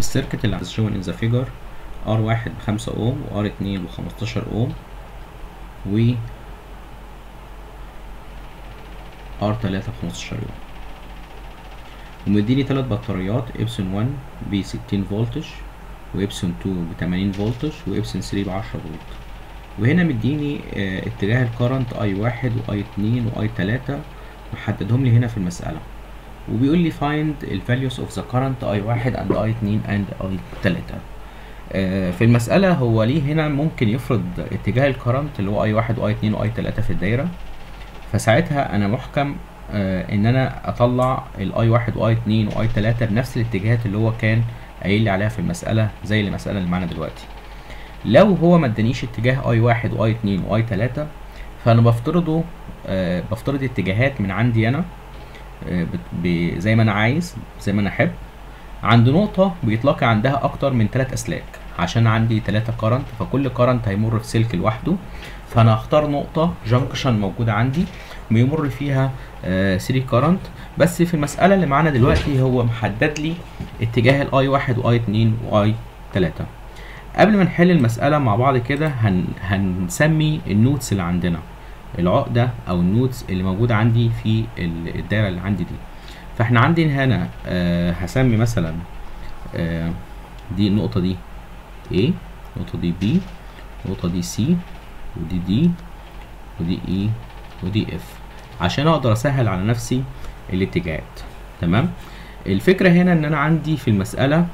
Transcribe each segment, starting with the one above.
السيركت اللي shown in the figure R1 بخمسة اوم و R2 بخمستاشر اوم و R3 بخمستاشر اوم ومديني تلات بطاريات إبسون 1 بستين فولتج وإبسون 2 بتمانين فولتج وإبسون 3 بعشرة فولت وهنا مديني اه اتجاه الكرنت اي واحد واي اتنين واي تلاتة محددهم لي هنا في المسألة وبيقول لي find ال values of the current اي واحد and اي اتنين and اي تلاتة اه في المسألة هو ليه هنا ممكن يفرض اتجاه الكرنت اللي هو اي واحد واي اتنين واي تلاتة في الدايرة فساعتها انا محكم اه ان انا اطلع الاي واحد واي اتنين واي تلاتة بنفس الاتجاهات اللي هو كان قايل لي عليها في المسألة زي المسألة اللي معانا دلوقتي لو هو ما ادانيش اتجاه اي واحد واي اتنين واي تلاتة فانا بفترضه آه بفترض اتجاهات من عندي انا آه زي ما انا عايز زي ما انا احب عند نقطة بيتلاقي عندها اكتر من تلات اسلاك عشان عندي تلاتة كارنت فكل كارنت هيمر في سلك لوحده فانا هختار نقطة جنكشن موجودة عندي بيمر فيها 3 آه كارنت بس في المسألة اللي معانا دلوقتي هو محدد لي اتجاه الاي واحد واي اتنين واي تلاتة قبل ما نحل المسألة مع بعض كده هن... هنسمي النوتس اللي عندنا العقدة أو النوتس اللي موجودة عندي في الدايرة اللي عندي دي فاحنا عندي هنا آه هسمي مثلا آه دي النقطة دي A النقطة دي B النقطة دي C ودي D ودي E ودي F عشان أقدر أسهل على نفسي الاتجاهات تمام الفكرة هنا إن أنا عندي في المسألة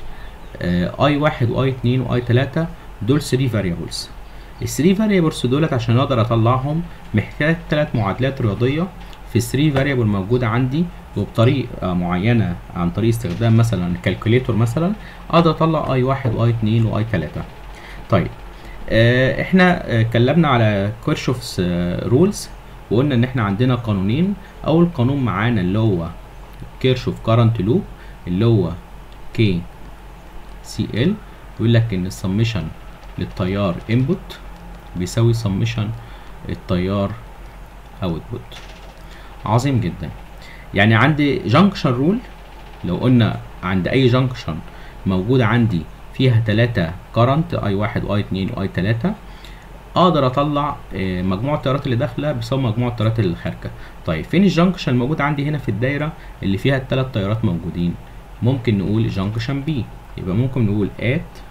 اي واحد واي اتنين واي تلاتة دول 3 فاريبلز ال 3 فاريبلز دولت عشان اقدر اطلعهم محتاج تلات معادلات رياضية في 3 فاريبل موجودة عندي وبطريقة معينة عن طريق استخدام مثلا كالكوليتور مثلا اقدر اطلع اي واحد واي اتنين واي تلاتة طيب اه احنا اتكلمنا على كيرشوفس رولز وقلنا ان احنا عندنا قانونين اول قانون معانا اللي هو كيرشوف كارنت لوب اللي هو كي سي ال بيقول لك ان السمشن للتيار انبوت بيساوي سمشن التيار اوتبوت عظيم جدا يعني عندي جنكشن رول لو قلنا عند اي جنكشن موجود عندي فيها تلاتة كارنت اي واحد واي اتنين واي تلاتة اقدر اطلع مجموع التيارات اللي داخله بيساوي مجموع التيارات اللي خارجه طيب فين الجنكشن الموجود عندي هنا في الدايره اللي فيها التلات تيارات موجودين ممكن نقول جنكشن بي يبقى ممكن نقول at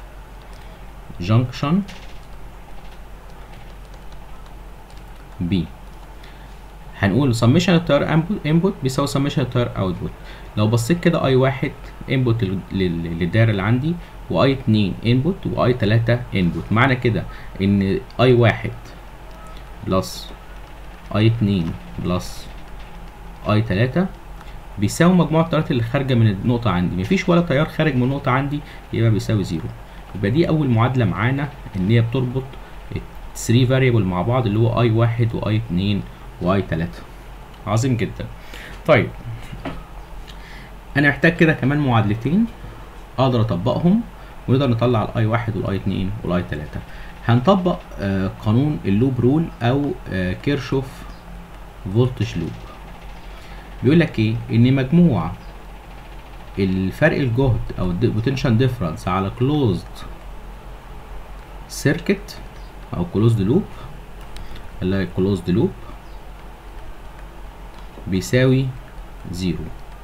junction B هنقول summation التيار input بيساوي summation التيار output لو بصيت كده اي واحد input للدايره اللي عندي واي اتنين input واي تلاتة input معنى كده ان اي واحد بلس اي اتنين بلس اي تلاتة بيساوي مجموع التيارات اللي خارجه من النقطه عندي مفيش ولا تيار خارج من النقطه عندي يبقى بيساوي زيرو يبقى دي اول معادله معانا ان هي بتربط 3 فاريبل مع بعض اللي هو اي واحد واي اتنين واي تلاتة عظيم جدا طيب انا محتاج كده كمان معادلتين اقدر اطبقهم ونقدر نطلع الاي واحد والاي اتنين والاي تلاتة هنطبق آه قانون اللوب رول او آه كيرشوف فولتج لوب بيقول لك ايه ان مجموع الفرق الجهد او البوتنشال ديفرنس على كلوزد سيركت او كلوزد لوب اللي هي كلوزد لوب بيساوي زيرو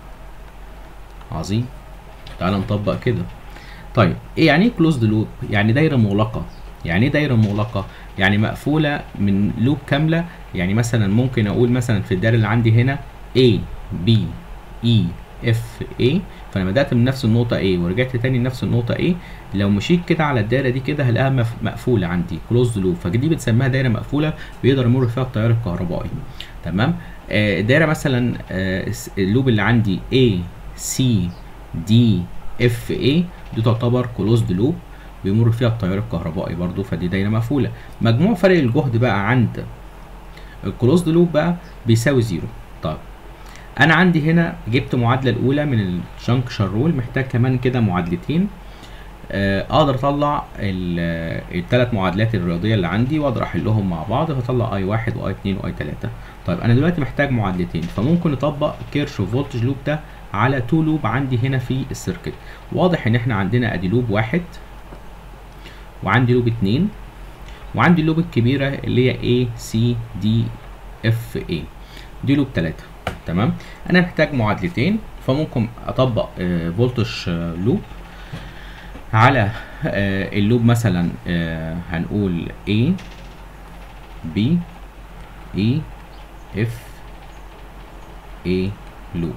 عظيم تعال نطبق كده طيب ايه يعني ايه كلوزد لوب يعني دايره مغلقه يعني ايه دايره مغلقه يعني مقفوله من لوب كامله يعني مثلا ممكن اقول مثلا في الدايره اللي عندي هنا A B E F A فانا بدات من نفس النقطه A ورجعت تاني لنفس النقطه A لو مشيت كده على الدايره دي كده هلاقيها مقفوله عندي كلوزد لوب فدي بنسميها دايره مقفوله بيقدر يمر فيها التيار الكهربائي تمام آه دايره مثلا آه اللوب اللي عندي A C D F A دي تعتبر كلوزد لوب بيمر فيها التيار الكهربائي برضو فدي دايره مقفوله مجموع فرق الجهد بقى عند الكلوزد لوب بقى بيساوي زيرو طب انا عندي هنا جبت معادله الاولى من الجنكشن رول محتاج كمان كده معادلتين اقدر اطلع الثلاث معادلات الرياضيه اللي عندي واقدر احلهم مع بعض فاطلع اي واحد واي اتنين واي تلاته طيب انا دلوقتي محتاج معادلتين فممكن نطبق كيرشوف فولتج لوب ده على تو لوب عندي هنا في السيركت واضح ان احنا عندنا ادي لوب واحد وعندي لوب اتنين وعندي اللوب الكبيرة اللي هي A C D F A دي لوب تلاتة تمام انا محتاج معادلتين فممكن اطبق فولتج لوب على آه، اللوب مثلا آه، هنقول A B E F A لوب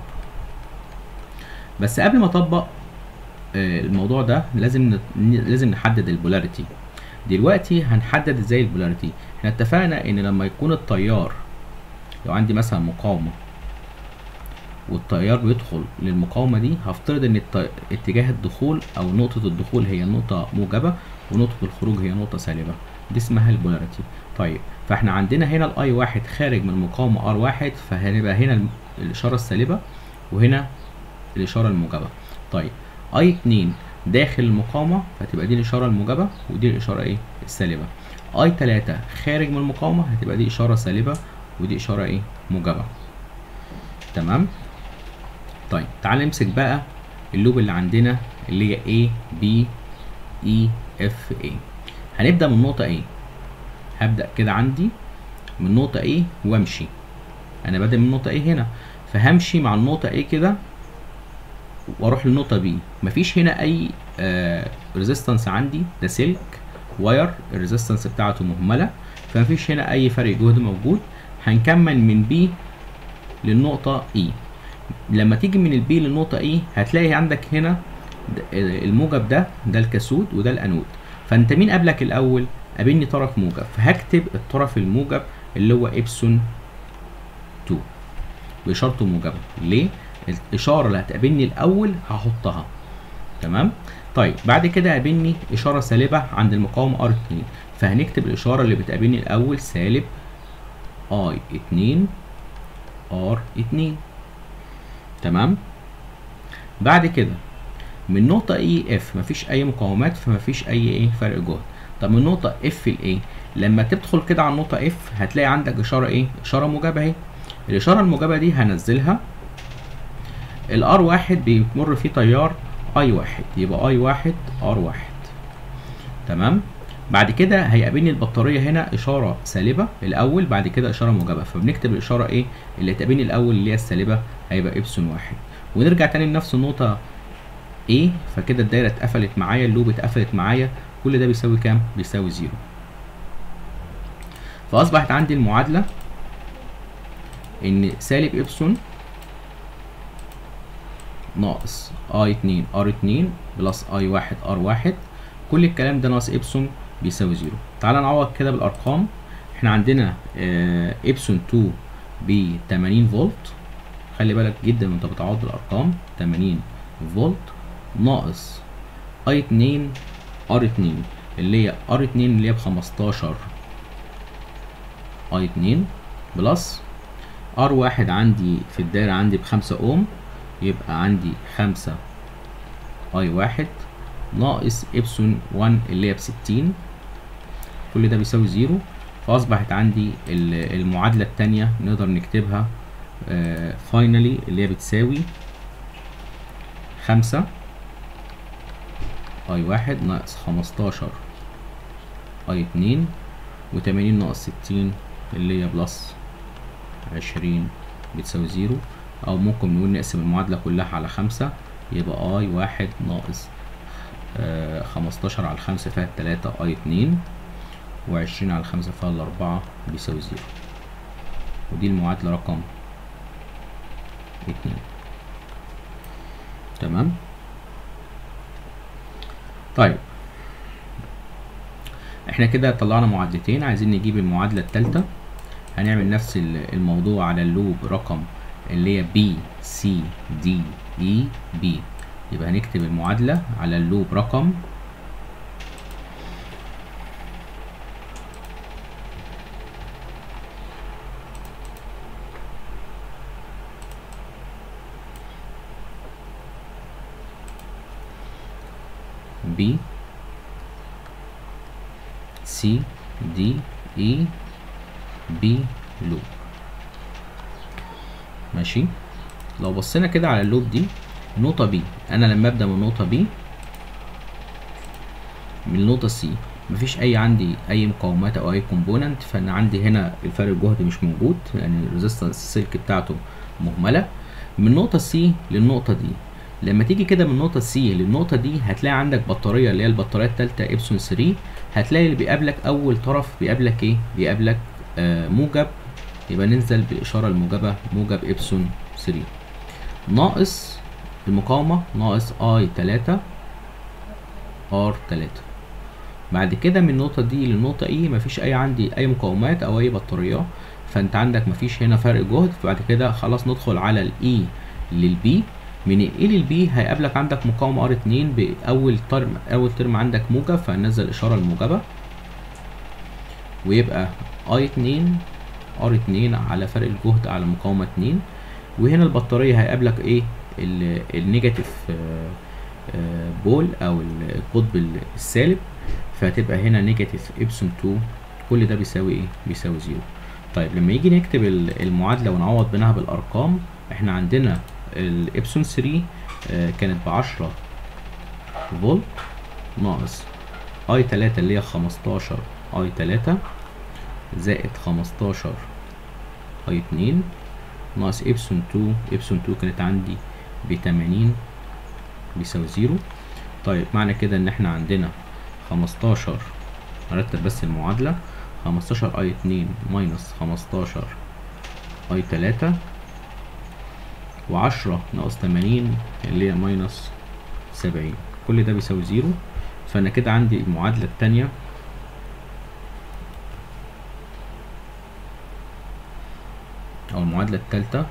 بس قبل ما اطبق آه، الموضوع ده لازم ن- لازم نحدد البولاريتي دلوقتي هنحدد ازاي البولاريتي احنا اتفقنا ان لما يكون التيار لو عندي مثلا مقاومة والتيار بيدخل للمقاومة دي هفترض ان الت- اتجاه الدخول او نقطة الدخول هي نقطة موجبة ونقطة الخروج هي نقطة سالبة دي اسمها البولاريتي طيب فاحنا عندنا هنا الاي واحد خارج من المقاومة ار واحد فهنبقى هنا الم- الاشارة السالبة وهنا الاشارة الموجبة طيب اي اتنين داخل المقاومة فتبقى دي الاشارة الموجبة ودي الاشارة ايه السالبة اي تلاتة خارج من المقاومة هتبقى دي اشارة سالبة ودي اشارة ايه موجبة تمام طيب تعال نمسك بقى اللوب اللي عندنا اللي هي A B E F A هنبدأ من نقطة A هبدأ كده عندي من نقطة A وامشي أنا بادئ من نقطة A هنا فهمشي مع النقطة A كده واروح للنقطة B مفيش هنا أي ريزيستنس عندي ده سلك واير الريزيستنس بتاعته مهملة فمفيش هنا أي فرق جهد موجود هنكمل من B للنقطة E لما تيجي من البي للنقطة E هتلاقي عندك هنا د- الموجب ده ده الكاثود وده الأنود فأنت مين قابلك الأول؟ قابلني طرف موجب فهكتب الطرف الموجب اللي هو إبسون 2 بإشارته موجبة ليه؟ الإشارة اللي هتقابلني الأول هحطها تمام؟ طيب بعد كده قابلني إشارة سالبة عند المقاومة R2 فهنكتب الإشارة اللي بتقابلني الأول سالب I2 R2 تمام بعد كده من نقطة اي اف مفيش اي مقاومات فمفيش اي ايه فرق جهد طب من نقطة اف لايه لما تدخل كده على النقطة اف هتلاقي عندك اشارة ايه اشارة موجبة اهي الاشارة الموجبة دي هنزلها الار واحد بيمر فيه تيار اي واحد يبقى اي واحد ار واحد تمام بعد كده هيقابلني البطارية هنا إشارة سالبة الأول بعد كده إشارة موجبة فبنكتب الإشارة إيه اللي هتقابلني الأول اللي هي السالبة هيبقى إبسون واحد ونرجع تاني لنفس النقطة A فكده الدايرة اتقفلت معايا اللوب اتقفلت معايا كل ده بيساوي كام؟ بيساوي زيرو فأصبحت عندي المعادلة إن سالب إبسون ناقص اي 2 ار 2 بلس اي 1 ار 1 كل الكلام ده ناقص ابسون بيساوي زيرو تعال نعوض كده بالارقام احنا عندنا آه ابسون 2 ب 80 فولت خلي بالك جدا وانت بتعوض بالارقام 80 فولت ناقص اي 2 ار 2 اللي هي ار 2 اللي هي ب 15 اي 2 بلس ار 1 عندي في الدايره عندي بخمسة اوم يبقى عندي خمسة اي واحد ناقص ابسون 1 اللي هي بستين كل ده بيساوي زيرو فاصبحت عندي ال- المعادلة التانية نقدر نكتبها فاينلي اللي هي بتساوي خمسة اي واحد ناقص خمستاشر اي اتنين وتمانين ناقص ستين اللي هي بلس عشرين بتساوي زيرو او ممكن نقول نقسم المعادلة كلها على خمسة يبقى اي واحد ناقص آه خمستاشر على خمسة فيها التلاتة اي اتنين وعشرين على خمسة فيها الأربعة بيساوي زيرو ودي المعادلة رقم اتنين تمام طيب احنا كده طلعنا معادلتين عايزين نجيب المعادلة التالتة هنعمل نفس ال- الموضوع على اللوب رقم اللي هي B C D E B يبقى هنكتب المعادلة على اللوب رقم B C D E B لوب ماشي لو بصينا كده على اللوب دي نقطة بي انا لما ابدأ من نقطة بي من النقطة سي مفيش اي عندي اي مقاومات او اي كومبوننت فانا عندي هنا الفرق الجهد مش موجود يعني الريزيستنس السلك بتاعته مهملة من النقطة سي للنقطة دي لما تيجي كده من النقطة سي للنقطة دي هتلاقي عندك بطارية اللي هي البطارية التالتة إبسون 3 هتلاقي اللي بيقابلك أول طرف بيقابلك إيه؟ بيقابلك آه موجب يبقى ننزل بالإشارة الموجبة موجب إبسون 3 ناقص المقاومة ناقص اي 3 ار 3 بعد كده من النقطة دي للنقطة اي مفيش اي عندي اي مقاومات او اي بطاريات فانت عندك مفيش هنا فرق جهد فبعد كده خلاص ندخل على الاي للبي من الاي للبي هيقابلك عندك مقاومة ار 2 باول ترم اول ترم عندك موجب فهننزل الاشارة الموجبة ويبقى اي 2 ار 2 على فرق الجهد على مقاومة 2 وهنا البطارية هيقابلك ايه النيجاتيف بول او القطب السالب فهتبقى هنا نيجاتيف ابسون 2 كل ده بيساوي ايه بيساوي زيرو طيب لما يجي نكتب المعادله ونعوض بينها بالارقام احنا عندنا الابسون 3 كانت ب 10 فولت ناقص اي 3 اللي هي 15 اي 3 زائد 15 اي 2 ناقص ابسون 2 ابسون 2 كانت عندي ب 80 بيساوي زيرو طيب معنى كده ان احنا عندنا 15 هرتب بس المعادلة 15 اي 2 ماينس 15 اي 3 وعشرة ناقص 80 اللي هي ماينس 70 كل ده بيساوي زيرو فانا كده عندي المعادلة التانية او المعادلة التالتة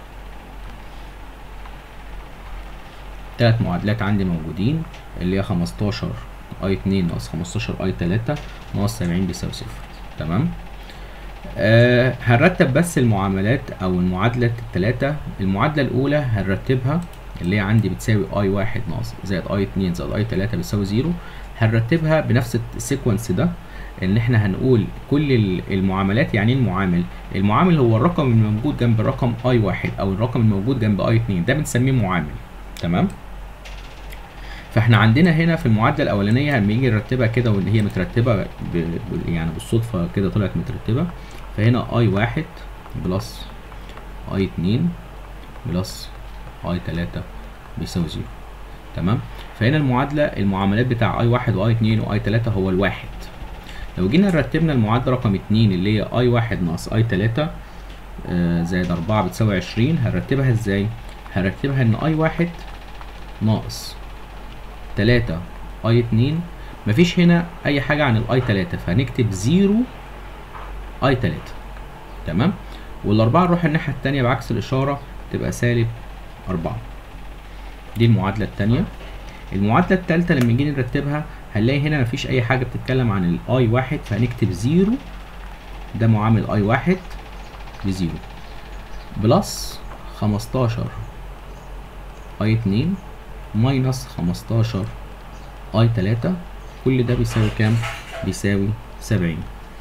تلات معادلات عندي موجودين اللي هي 15 اي 2 ناقص 15 اي 3 ناقص 70 بيساوي صفر تمام آه هنرتب بس المعاملات او المعادلة التلاتة المعادلة الاولى هنرتبها اللي هي عندي بتساوي اي واحد ناقص زائد اي 2 زائد اي 3 بتساوي زيرو هنرتبها بنفس السيكونس ده ان احنا هنقول كل المعاملات يعني ايه المعامل المعامل هو الرقم الموجود جنب الرقم اي واحد او الرقم الموجود جنب اي 2 ده بنسميه معامل تمام فاحنا عندنا هنا في المعادله الاولانيه لما يجي نرتبها كده وان هي مترتبه ب... ب... يعني بالصدفه كده طلعت مترتبه فهنا اي واحد بلس اي اتنين بلس اي تلاتة بيساوي زيرو تمام فهنا المعادله المعاملات بتاع اي واحد واي اتنين واي تلاتة هو الواحد لو جينا رتبنا المعادله رقم اتنين اللي هي اي واحد ناقص اي تلاتة آه زائد اربعة بتساوي عشرين هنرتبها ازاي هنرتبها ان اي واحد ناقص تلاتة اي اتنين مفيش هنا اي حاجة عن الاي تلاتة فهنكتب زيرو اي تلاتة تمام والاربعة نروح الناحية التانية بعكس الاشارة تبقى سالب اربعة دي المعادلة التانية المعادلة التالتة لما نيجي نرتبها هنلاقي هنا مفيش اي حاجة بتتكلم عن الاي واحد فهنكتب زيرو ده معامل اي واحد بزيرو بلس خمستاشر اي اتنين ماينس خمستاشر اي تلاتة كل ده بيساوي كام؟ بيساوي سبعين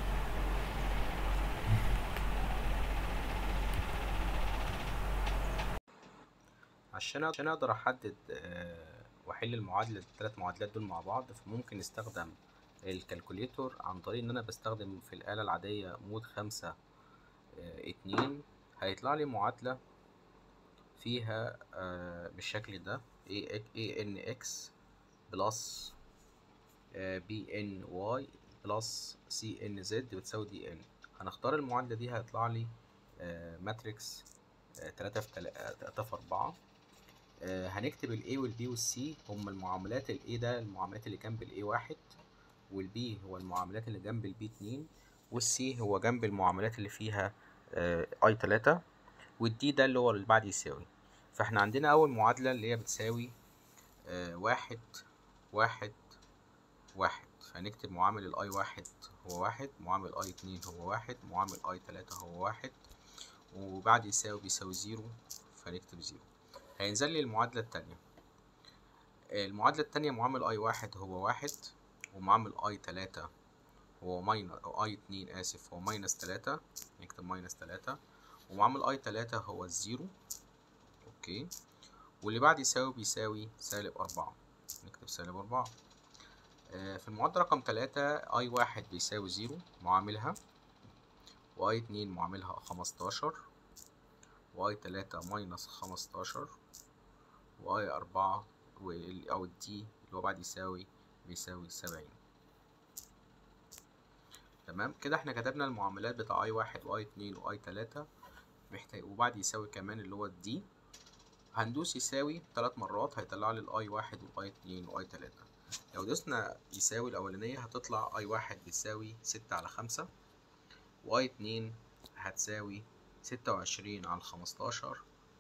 عشان عشان اقدر احدد آه، واحل المعادله الثلاث معادلات دول مع بعض فممكن استخدم الكالكوليتور عن طريق ان انا بستخدم في الاله العاديه مود خمسة آه، اتنين هيطلع لي معادله فيها آه، بالشكل ده a n x بلس b n y بلس c n z بتساوي دي n هنختار المعادله دي هيطلع لي ماتريكس تلاتة في تلاتة في أربعة آه هنكتب ال A وال B وال C هم المعاملات ال A ده المعاملات اللي جنب ال A واحد وال B هو المعاملات اللي جنب ال B اتنين وال C هو جنب المعاملات اللي فيها آه I تلاتة وال D ده اللي هو اللي بعد يساوي فاحنا عندنا أول معادلة اللي هي بتساوي آه واحد واحد واحد فهنكتب معامل ال I واحد هو واحد معامل I اتنين هو واحد معامل I تلاتة هو واحد وبعد يساوي بيساوي زيرو فنكتب زيرو هينزل لي المعادلة التانية المعادلة التانية معامل اي واحد هو واحد ومعامل اي تلاتة هو ماينس اي اتنين اسف هو ماينس تلاتة نكتب ماينس تلاتة ومعامل اي تلاتة هو الزيرو اوكي واللي بعد يساوي بيساوي سالب أربعة نكتب سالب أربعة آه، في المعادلة رقم تلاتة اي واحد بيساوي زيرو معاملها واي اتنين معاملها خمستاشر واي تلاتة ماينس خمستاشر واي أربعة وال- أو الدي اللي هو بعد يساوي بيساوي سبعين تمام كده احنا كتبنا المعاملات بتاع اي واحد واي اتنين واي تلاتة محتاج وبعد يساوي كمان اللي هو الدي هندوس يساوي تلات مرات هيطلع لي الاي واحد والاي اتنين واي تلاتة لو دوسنا يساوي الأولانية هتطلع اي واحد بيساوي ستة على خمسة واي اتنين هتساوي ستة وعشرين على خمستاشر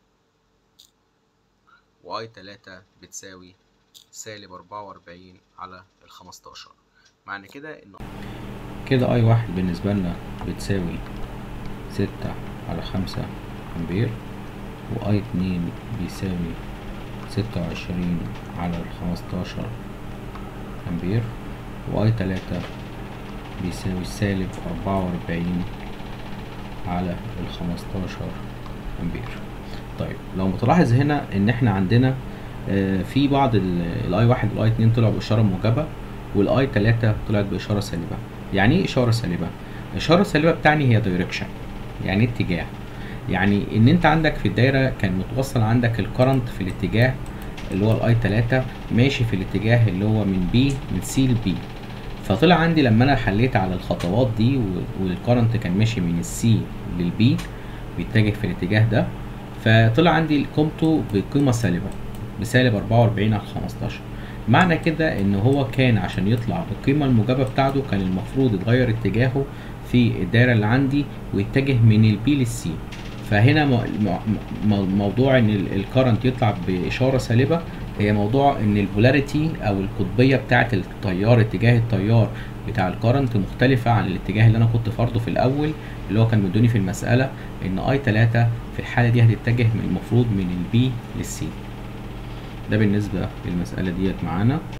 واي تلاتة بتساوي سالب أربعة وأربعين على الخمستاشر معنى كده إن كده اي واحد بالنسبة لنا بتساوي ستة على خمسة امبير واي اتنين بيساوي ستة وعشرين على الخمستاشر امبير واي تلاتة بيساوي سالب أربعة وأربعين على الخمستاشر امبير طيب لو متلاحظ هنا ان احنا عندنا آه، في بعض الاي واحد والاي اتنين طلعوا باشاره موجبه والاي تلاتة طلعت باشاره سالبه يعني ايه اشاره سالبه اشاره سالبه بتعني هي دايركشن يعني إيه اتجاه يعني ان انت عندك في الدايره كان متوصل عندك الكرنت في الاتجاه اللي هو الاي 3 ماشي في الاتجاه اللي هو من بي من سي لبي فطلع عندي لما انا حليت على الخطوات دي والكرنت كان ماشي من السي للبي بيتجه في الاتجاه ده فطلع عندي قيمته بقيمه سالبه بسالب 44 على 15 معنى كده ان هو كان عشان يطلع بالقيمه الموجبه بتاعته كان المفروض يتغير اتجاهه في الدايره اللي عندي ويتجه من البي للسي فهنا مو- مو- مو- موضوع ان الكرنت يطلع باشاره سالبه هي موضوع ان البولاريتي او القطبيه بتاعه التيار اتجاه التيار بتاع الكرنت مختلفه عن الاتجاه اللي انا كنت فرضه في الاول اللي هو كان مدوني في المساله ان اي 3 في الحاله دي هتتجه من المفروض من البي للسي ده بالنسبه للمساله ديت معانا